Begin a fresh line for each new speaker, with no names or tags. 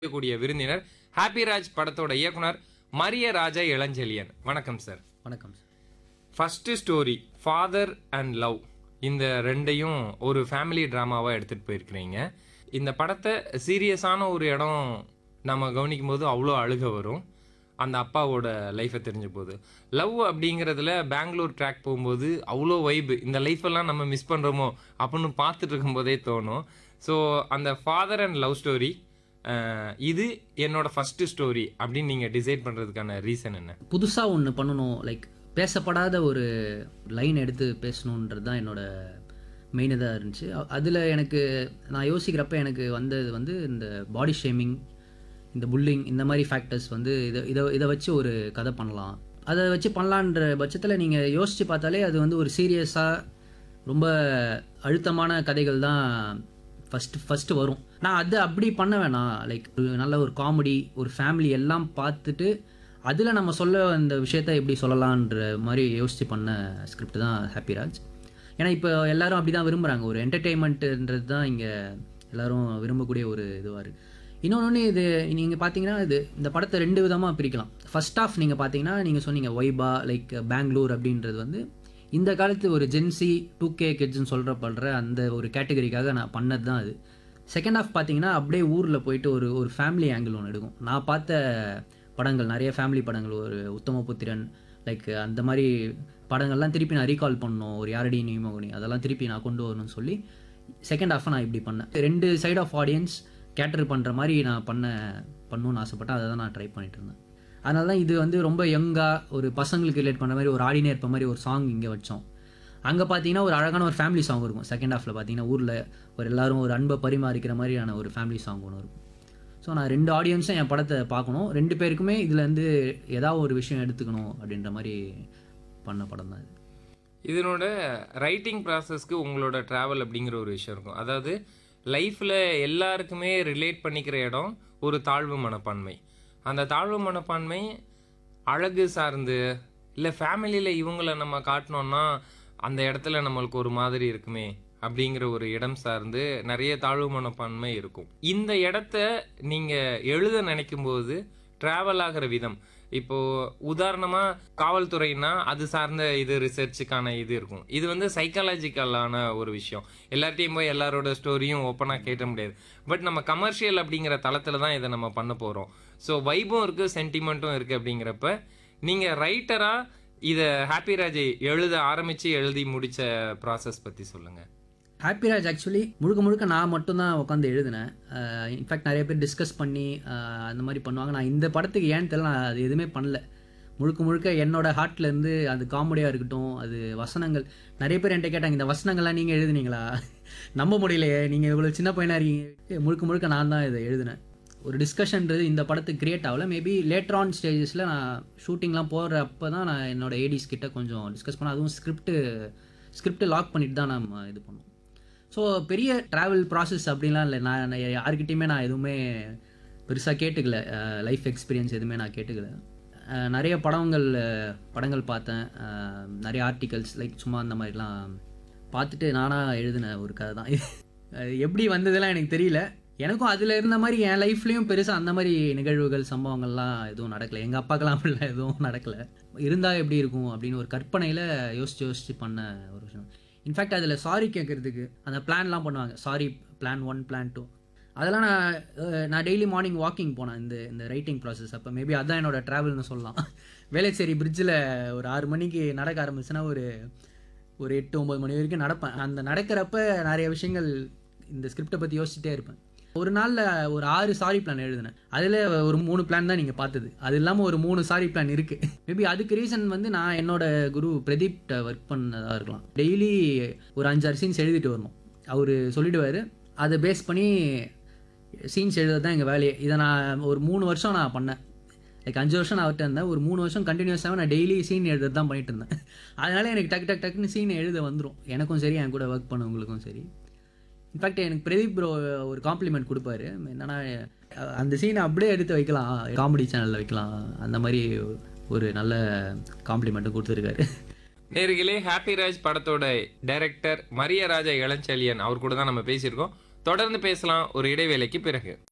கூடிய விருந்தினர் ஹாப்பி ராஜ் படத்தோட இயக்குனர் மரிய ராஜா இளஞ்செழியன் வணக்கம் சார்
வணக்கம் sir
first story father and love இந்த ரெண்டையும் ஒரு ஃபேமிலி ட்ராமாவாக எடுத்துகிட்டு போயிருக்கிறீங்க இந்த படத்தை சீரியஸான ஒரு இடம் நம்ம கவனிக்கும் போது அவ்வளோ அழுக வரும் அந்த அப்பாவோட லைஃப்பை தெரிஞ்ச போது லவ் அப்படிங்கிறதுல பெங்களூர் ட்ராக் போகும்போது அவ்வளோ வைப் இந்த லைஃப்பெல்லாம் நம்ம மிஸ் பண்ணுறோமோ அப்படின்னு பார்த்துட்டு இருக்கும்போதே தோணும் ஸோ அந்த ஃபாதர் அண்ட் லவ் ஸ்டோரி இது என்னோட ஃபர்ஸ்ட் ஸ்டோரி அப்படின்னு நீங்கள் டிசைட் பண்ணுறதுக்கான ரீசன் என்ன
புதுசாக ஒன்று பண்ணணும் லைக் பேசப்படாத ஒரு லைன் எடுத்து பேசணுன்றது தான் என்னோட மெயின் இதாக இருந்துச்சு அதில் எனக்கு நான் யோசிக்கிறப்ப எனக்கு வந்தது வந்து இந்த பாடி ஷேமிங் இந்த புல்லிங் இந்த மாதிரி ஃபேக்டர்ஸ் வந்து இதை இதை இதை வச்சு ஒரு கதை பண்ணலாம் அதை வச்சு பண்ணலான்ற பட்சத்தில் நீங்கள் யோசித்து பார்த்தாலே அது வந்து ஒரு சீரியஸாக ரொம்ப அழுத்தமான கதைகள் தான் ஃபஸ்ட்டு ஃபஸ்ட்டு வரும் நான் அது அப்படி பண்ண வேணாம் லைக் ஒரு நல்ல ஒரு காமெடி ஒரு ஃபேமிலி எல்லாம் பார்த்துட்டு அதில் நம்ம சொல்ல அந்த விஷயத்த எப்படி சொல்லலான்ற மாதிரி யோசித்து பண்ண ஸ்கிரிப்ட் தான் ஹாப்பி ராஜ் ஏன்னா இப்போ எல்லாரும் அப்படி தான் விரும்புகிறாங்க ஒரு என்டர்டெயின்மெண்ட்டுன்றது தான் இங்கே எல்லாரும் விரும்பக்கூடிய ஒரு இதுவாக இருக்குது இன்னொன்று இது நீங்கள் பார்த்தீங்கன்னா இது இந்த படத்தை ரெண்டு விதமாக பிரிக்கலாம் ஃபர்ஸ்ட் ஆஃப் நீங்கள் பார்த்தீங்கன்னா நீங்கள் சொன்னீங்க ஒய்பா லைக் பெங்களூர் அப்படின்றது வந்து இந்த காலத்து ஒரு ஜென்சி டூ கே கிட்ஸ்னு சொல்கிறப்படுற அந்த ஒரு கேட்டகரிக்காக நான் பண்ணது தான் அது செகண்ட் ஆஃப் பார்த்தீங்கன்னா அப்படியே ஊரில் போயிட்டு ஒரு ஒரு ஃபேமிலி ஆங்கிள் ஒன்று எடுக்கும் நான் பார்த்த படங்கள் நிறைய ஃபேமிலி படங்கள் ஒரு உத்தமபுத்திரன் லைக் அந்த மாதிரி படங்கள்லாம் திருப்பி நான் ரீகால் பண்ணணும் ஒரு யாரடி நியமகுனி அதெல்லாம் திருப்பி நான் கொண்டு வரணும்னு சொல்லி செகண்ட் ஹாஃபை நான் இப்படி பண்ணேன் ரெண்டு சைட் ஆஃப் ஆடியன்ஸ் கேட்டர் பண்ணுற மாதிரி நான் பண்ண பண்ணணும்னு ஆசைப்பட்டேன் அதை தான் நான் ட்ரை பண்ணிட்டு இருந்தேன் அதனால தான் இது வந்து ரொம்ப யங்காக ஒரு பசங்களுக்கு ரிலேட் பண்ணுற மாதிரி ஒரு ஆடினே இருப்ப மாதிரி ஒரு சாங் இங்கே வச்சோம் அங்கே பார்த்தீங்கன்னா ஒரு அழகான ஒரு ஃபேமிலி சாங் இருக்கும் செகண்ட் ஹாஃபில் பார்த்தீங்கன்னா ஊரில் ஒரு எல்லாரும் ஒரு அன்பை பரிமாறிக்கிற மாதிரியான ஒரு ஃபேமிலி சாங் ஒன்று இருக்கும் ஸோ நான் ரெண்டு ஆடியன்ஸும் என் படத்தை பார்க்கணும் ரெண்டு பேருக்குமே இதுலேருந்து ஏதாவது ஒரு விஷயம் எடுத்துக்கணும் அப்படின்ற மாதிரி பண்ண படம் தான் இது
இதனோட ரைட்டிங் ப்ராசஸ்க்கு உங்களோட ட்ராவல் அப்படிங்கிற ஒரு விஷயம் இருக்கும் அதாவது லைஃப்பில் எல்லாருக்குமே ரிலேட் பண்ணிக்கிற இடம் ஒரு தாழ்வு மனப்பான்மை அந்த தாழ்வு மனப்பான்மை அழகு சார்ந்து இல்லை ஃபேமிலியில் இவங்கள நம்ம காட்டினோம்னா அந்த இடத்துல நம்மளுக்கு ஒரு மாதிரி இருக்குமே அப்படிங்கிற ஒரு இடம் சார்ந்து நிறைய தாழ்வு மனப்பான்மை இருக்கும் இந்த இடத்த நீங்கள் எழுத நினைக்கும் போது ட்ராவல் ஆகிற விதம் இப்போ உதாரணமா காவல்துறைனா அது சார்ந்த இது ரிசர்ச்சுக்கான இது இருக்கும் இது வந்து சைக்காலஜிக்கலான ஒரு விஷயம் எல்லார்ட்டையும் போய் எல்லாரோட ஸ்டோரியும் ஓப்பனாக கேட்ட முடியாது பட் நம்ம கமர்ஷியல் அப்படிங்கிற தளத்தில் தான் இதை நம்ம பண்ண போகிறோம் ஸோ வைபும் இருக்குது சென்டிமெண்ட்டும் இருக்குது அப்படிங்கிறப்ப நீங்கள் ரைட்டராக இதை ஹாப்பி ராஜ் எழுத ஆரம்பித்து எழுதி முடித்த ப்ராசஸ் பற்றி சொல்லுங்கள்
ஹாப்பி ராஜ் ஆக்சுவலி முழுக்க முழுக்க நான் மட்டும்தான் உட்காந்து எழுதினேன் இன்ஃபேக்ட் நிறைய பேர் டிஸ்கஸ் பண்ணி அஹ், அந்த மாதிரி பண்ணுவாங்க நான் இந்த படத்துக்கு ஏன்னு தெரியல நான் அது எதுவுமே பண்ணல முழுக்க முழுக்க என்னோட ஹார்ட்லேருந்து அது காமெடியாக இருக்கட்டும் அது வசனங்கள் நிறைய பேர் என்கிட்ட கேட்டாங்க இந்த வசனங்கள்லாம் நீங்கள் எழுதுனீங்களா நம்ப முடியலையே நீங்கள் இவ்வளோ சின்ன பையனாக இருக்கீங்க முழுக்க முழுக்க நான் தான் இதை எழுதினேன் ஒரு டிஸ்கஷன்றது இந்த படத்துக்கு கிரியேட் ஆகல மேபி லேட்டர் ஆன் ஸ்டேஜஸில் நான் ஷூட்டிங்லாம் போகிறப்ப தான் நான் என்னோட ஏடிஸ் கிட்ட கொஞ்சம் டிஸ்கஸ் பண்ணேன் அதுவும் ஸ்கிரிப்ட் ஸ்கிரிப்ட் லாக் பண்ணிட்டு தான் நம்ம இது பண்ணோம் ஸோ பெரிய ட்ராவல் ப்ராசஸ் அப்படின்லாம் இல்லை நான் நான் யார்கிட்டயுமே நான் எதுவுமே பெருசாக கேட்டுக்கல லைஃப் எக்ஸ்பீரியன்ஸ் எதுவுமே நான் கேட்டுக்கல அஹ், நிறைய படங்கள் அஹ், படங்கள் பார்த்தேன் அஹ், நிறைய ஆர்டிகல்ஸ் லைக் சும்மா அந்த மாதிரிலாம் பார்த்துட்டு நானாக எழுதின ஒரு கதை தான் அது எப்படி வந்ததெல்லாம் எனக்கு தெரியல எனக்கும் அதில் இருந்த மாதிரி என் லைஃப்லேயும் பெருசாக அந்த மாதிரி நிகழ்வுகள் சம்பவங்கள்லாம் எதுவும் நடக்கலை எங்கள் அப்பாக்கெல்லாம் அப்படிலாம் எதுவும் நடக்கலை இருந்தால் எப்படி இருக்கும் அப்படின்னு ஒரு கற்பனையில் யோசிச்சு யோசிச்சு பண்ண ஒரு விஷயம் இன்ஃபேக்ட் அதில் சாரி கேட்குறதுக்கு அந்த பிளான்லாம் பண்ணுவாங்க sorry plan one plan two அதெல்லாம் நான் அஹ், நான் டெய்லி மார்னிங் வாக்கிங் போனேன் இந்த இந்த ரைட்டிங் ப்ராசஸ் அப்போ மேபி அதான் என்னோட ட்ராவல்னு சொல்லலாம் வேளச்சேரி பிரிட்ஜில் ஒரு ஆறு மணிக்கு நடக்க ஆரம்பிச்சுன்னா ஒரு ஒரு எட்டு ஒம்பது மணி வரைக்கும் நடப்பேன் அந்த நடக்கிறப்ப நிறைய விஷயங்கள் இந்த ஸ்கிரிப்டை பற்றி யோசிச்சுட்டே இருப்பேன் ஒரு நாளில் ஒரு ஆறு சாரி பிளான் எழுதினேன் அதில் ஒரு மூணு பிளான் தான் நீங்கள் பார்த்தது அது இல்லாமல் ஒரு மூணு சாரி பிளான் இருக்குது மேபி அதுக்கு ரீசன் வந்து நான் என்னோட குரு பிரதீப்ட ஒர்க் பண்ணதாக இருக்கலாம் டெய்லி ஒரு அஞ்சாறு சீன்ஸ் எழுதிட்டு வரணும் அவர் சொல்லிடுவார் அதை பேஸ் பண்ணி சீன்ஸ் எழுதுறது தான் எங்கள் வேலையே இதை நான் ஒரு மூணு வருஷம் நான் பண்ணேன் லைக் அஞ்சு வருஷம் நான் அவர்கிட்ட இருந்தேன் ஒரு மூணு வருஷம் கண்டினியூஸாக நான் டெய்லி சீன் எழுதுறது தான் பண்ணிட்டு இருந்தேன் அதனால எனக்கு டக்கு டக்கு டக்குன்னு சீன் எழுத வந்துடும் எனக்கும் சரி என் கூட ஒர்க் பண்ணவங்களுக்கும் சரி இன்ஃபேக்ட் எனக்கு பிரதீப் ப்ரோ ஒரு காம்ப்ளிமெண்ட் கொடுப்பாரு என்னன்னா அஹ், அந்த சீனை அப்படியே எடுத்து வைக்கலாம் காமெடி சேனலில் வைக்கலாம் அந்த மாதிரி ஒரு நல்ல காம்ப்ளிமெண்ட்டும் கொடுத்துருக்காரு
நேர்களே ஹாப்பி ராஜ் படத்தோட டைரக்டர் மரிய ராஜா இளஞ்செழியன் அவர் கூட தான் நம்ம பேசியிருக்கோம் தொடர்ந்து பேசலாம் ஒரு இடைவேளைக்கு பிறகு